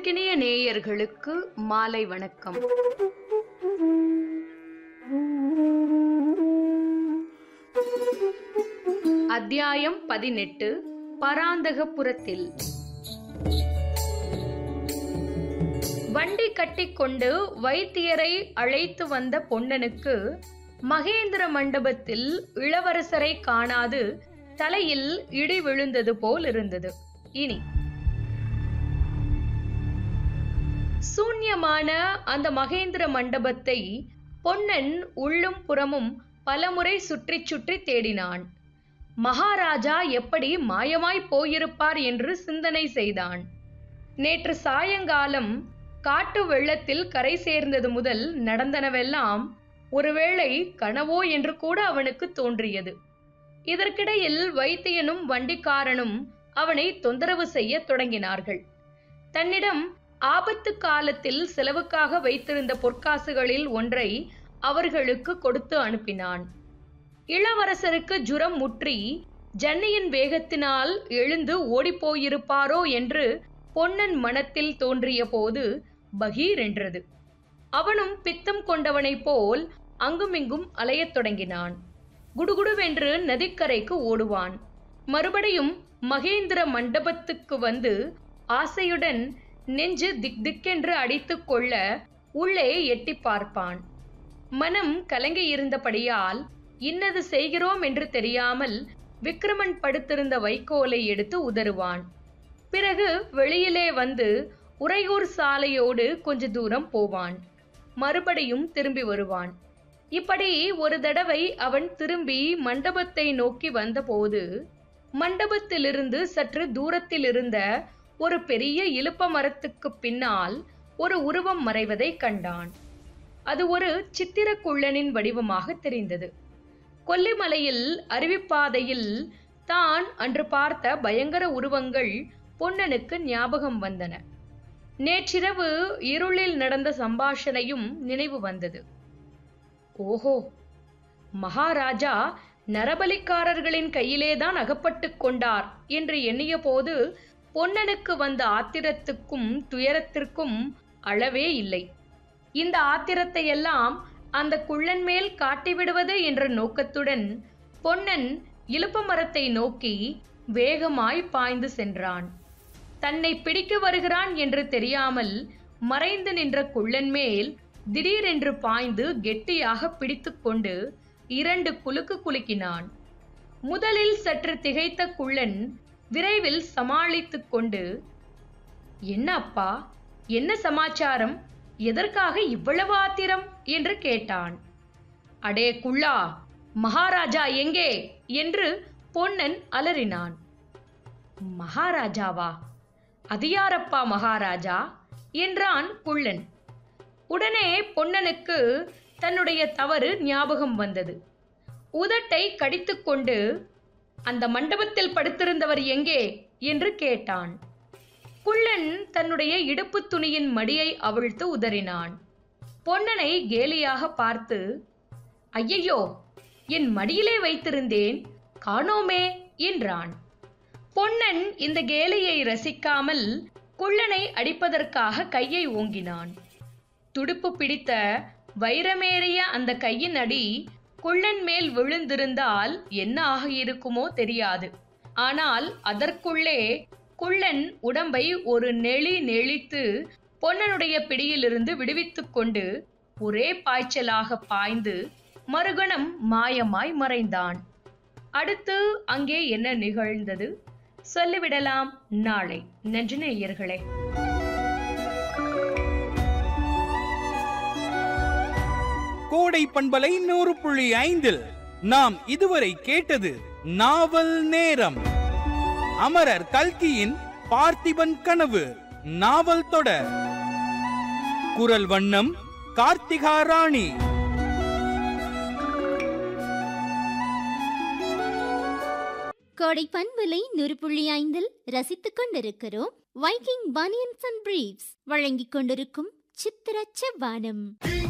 நெஞ்சுக்கினிய நேயர்களுக்கு மாலை வணக்கம் அத்தியாயம் பதினெட்டு பராந்தகபுரத்தில் வண்டி கட்டிக்கொண்டு வைத்தியரை அழைத்து வந்த பொன்னனுக்கு மகேந்திர மண்டபத்தில் இளவரசரை காணாது தலையில் இடி விழுந்தது போல் இருந்தது இனி சூன்யமான அந்த மகேந்திர மண்டபத்தை பொன்னன் உள்ளும் புறமும் பலமுறை சுற்றி சுற்றி தேடினான் மகாராஜா எப்படி மாயமாய் போயிருப்பார் என்று சிந்தனை செய்தான் நேற்று சாயங்காலம் காட்டு வெள்ளத்தில் கரை சேர்ந்தது முதல் நடந்தனவெல்லாம் ஒருவேளை கனவோ என்று கூட அவனுக்கு தோன்றியது இதற்கிடையில் வைத்தியனும் வண்டிக்காரனும் அவனை தொந்தரவு செய்ய தொடங்கினார்கள் தன்னிடம் ஆபத்து காலத்தில் செலவுக்காக வைத்திருந்த பொற்காசுகளில் ஒன்றை அவர்களுக்கு கொடுத்து அனுப்பினான் இளவரசருக்கு ஜுரம் முற்றி ஜன்னியின் வேகத்தினால் எழுந்து ஓடிப்போயிருப்பாரோ என்று பொன்னன் மனத்தில் தோன்றிய போது பகீர் என்றது அவனும் பித்தம் கொண்டவனைப் போல் அங்குமிங்கும் அலையத் தொடங்கினான் குடுகுடுவென்று நதிக்கரைக்கு ஓடுவான் மறுபடியும் மகேந்திர மண்டபத்துக்கு வந்து ஆசையுடன் நெஞ்சு திக் திக்கென்று அடித்துக் கொள்ள உள்ளே எட்டி பார்ப்பான் மனம் கலங்கி இருந்தபடியால் இன்னது செய்கிறோம் என்று தெரியாமல் விக்ரமன் படுத்திருந்த வைக்கோலை எடுத்து உதறுவான் பிறகு வெளியிலே வந்து உறையூர் சாலையோடு கொஞ்ச தூரம் போவான் மறுபடியும் திரும்பி வருவான் இப்படி ஒரு தடவை அவன் திரும்பி மண்டபத்தை நோக்கி வந்தபோது மண்டபத்திலிருந்து சற்று தூரத்தில் இருந்த ஒரு பெரிய இலுப்ப மரத்துக்கு பின்னால் ஒரு உருவம் மறைவதை கண்டான் அது ஒரு சித்திரக்குள்ளனின் வடிவமாக தெரிந்தது கொல்லிமலையில் அருவிப்பாதையில் தான் அன்று பார்த்த பயங்கர உருவங்கள் பொன்னனுக்கு ஞாபகம் வந்தன நேற்றிரவு இருளில் நடந்த சம்பாஷணையும் நினைவு வந்தது ஓஹோ மகாராஜா நரபலிக்காரர்களின் கையிலேதான் அகப்பட்டுக் கொண்டார் என்று எண்ணிய போது பொன்னனுக்கு வந்த ஆத்திரத்துக்கும் துயரத்திற்கும் அளவே இல்லை இந்த ஆத்திரத்தை எல்லாம் அந்த குள்ளன் மேல் காட்டிவிடுவது என்ற நோக்கத்துடன் பொன்னன் இலுப்ப மரத்தை நோக்கி வேகமாய் பாய்ந்து சென்றான் தன்னை பிடிக்க வருகிறான் என்று தெரியாமல் மறைந்து நின்ற குள்ளன் மேல் திடீரென்று பாய்ந்து கெட்டியாக பிடித்துக்கொண்டு இரண்டு குலுக்கு குலுக்கினான் முதலில் சற்று திகைத்த குள்ளன் விரைவில் சமாளித்துக் கொண்டு என்ன அப்பா என்ன சமாச்சாரம் எதற்காக இவ்வளவு ஆத்திரம் என்று கேட்டான் அடே குள்ளா மகாராஜா எங்கே என்று பொன்னன் அலறினான் மகாராஜாவா அது யாரப்பா மகாராஜா என்றான் குள்ளன் உடனே பொன்னனுக்கு தன்னுடைய தவறு ஞாபகம் வந்தது உதட்டை கடித்துக்கொண்டு அந்த மண்டபத்தில் படுத்திருந்தவர் எங்கே என்று கேட்டான் குள்ளன் தன்னுடைய இடுப்பு துணியின் மடியை அவிழ்த்து உதறினான் பொன்னனை கேலியாக பார்த்து ஐயையோ என் மடியிலே வைத்திருந்தேன் காணோமே என்றான் பொன்னன் இந்த கேலியை ரசிக்காமல் குள்ளனை அடிப்பதற்காக கையை ஓங்கினான் துடுப்பு பிடித்த வைரமேறிய அந்த கையின் அடி குள்ளன் மேல் விழுந்திருந்தால் என்ன ஆகியிருக்குமோ தெரியாது ஆனால் அதற்குள்ளே குள்ளன் உடம்பை ஒரு நெளி நெளித்து பொன்னனுடைய பிடியிலிருந்து விடுவித்துக் கொண்டு ஒரே பாய்ச்சலாக பாய்ந்து மறுகணம் மாயமாய் மறைந்தான் அடுத்து அங்கே என்ன நிகழ்ந்தது சொல்லிவிடலாம் நாளை நன்றி நேயர்களே கோடை பண்பலை நூறு புள்ளி ஐந்தில் நாம் இதுவரை கேட்டது நாவல் நேரம் அமரர் கல்கியின் பார்த்திபன் கனவு நாவல் தொடர் குரல் வண்ணம் கார்த்திகா ராணி கோடை பண்பலை நூறு புள்ளி ஐந்தில் ரசித்துக் கொண்டிருக்கிறோம் வைக்கிங் பனியன்ஸ் அண்ட் பிரீவ்ஸ் வழங்கிக் கொண்டிருக்கும் சித்திர செவ்வானம்